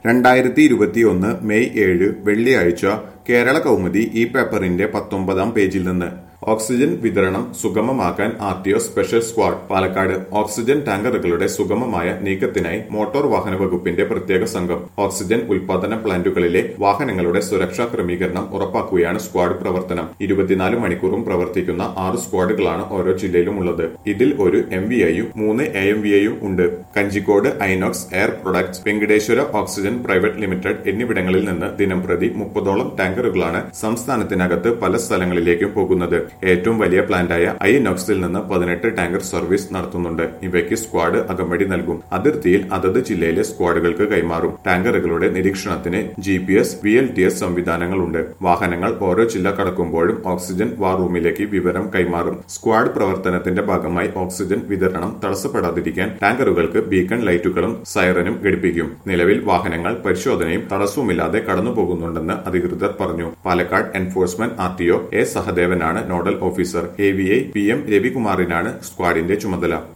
രണ്ടായിരത്തി ഇരുപത്തിയൊന്ന് മെയ് ഏഴ് വെള്ളിയാഴ്ച കേരള കൗമുദി ഈ പേപ്പറിന്റെ പത്തൊമ്പതാം പേജിൽ നിന്ന് ഓക്സിജൻ വിതരണം സുഗമമാക്കാൻ R T O special squad Palakkad oxygen ടാങ്കറുകളുടെ സുഗമമായ നീക്കത്തിനായി മോട്ടോർ വാഹന വകുപ്പിന്റെ പ്രത്യേക സംഘം ഓക്സിജൻ ഉൽപാദന പ്ലാന്റുകളിലെ വാഹനങ്ങളുടെ സുരക്ഷാ ക്രമീകരണം ഉറപ്പാക്കുകയാണ് സ്ക്വാഡ് പ്രവർത്തനം ഇരുപത്തിനാല് മണിക്കൂറും പ്രവർത്തിക്കുന്ന ആറ് സ്ക്വാഡുകളാണ് ഓരോ ജില്ലയിലും ഉള്ളത് ഇതിൽ ഒരു എം വി ഐയും മൂന്ന് എ എം വി ഐയും ഉണ്ട് Kanjikode Inox air products Venkateswara oxygen private limited എന്നിവിടങ്ങളിൽ നിന്ന് ദിനംപ്രതി മുപ്പതോളം ടാങ്കറുകളാണ് സംസ്ഥാനത്തിനകത്ത് പല സ്ഥലങ്ങളിലേക്കും പോകുന്നത് ഏറ്റവും വലിയ പ്ലാന്റായ ഐനോക്സിൽ നിന്ന് പതിനെട്ട് ടാങ്കർ സർവീസ് നടത്തുന്നുണ്ട് ഇവയ്ക്ക് സ്ക്വാഡ് അകമ്പടി നൽകും അതിർത്തിയിൽ അതത് ജില്ലയിലെ സ്ക്വാഡുകൾക്ക് കൈമാറും ടാങ്കറുകളുടെ നിരീക്ഷണത്തിന് G P S V L T S സംവിധാനങ്ങളുണ്ട് വാഹനങ്ങൾ ഓരോ ജില്ല കടക്കുമ്പോഴും ഓക്സിജൻ വാർ റൂമിലേക്ക് വിവരം കൈമാറും സ്ക്വാഡ് പ്രവർത്തനത്തിന്റെ ഭാഗമായി ഓക്സിജൻ വിതരണം തടസ്സപ്പെടാതിരിക്കാൻ ടാങ്കറുകൾക്ക് ബീക്കൺ ലൈറ്റുകളും സൈറനും ഘടിപ്പിക്കും നിലവിൽ വാഹനങ്ങൾ പരിശോധനയും തടസ്സവുമില്ലാതെ കടന്നുപോകുന്നുണ്ടെന്ന് അധികൃതർ പറഞ്ഞു Palakkad enforcement R T O A സഹദേവനാണ് nodal officer A V I P M രവികുമാറിനാണ് സ്ക്വാഡിന്റെ ചുമതല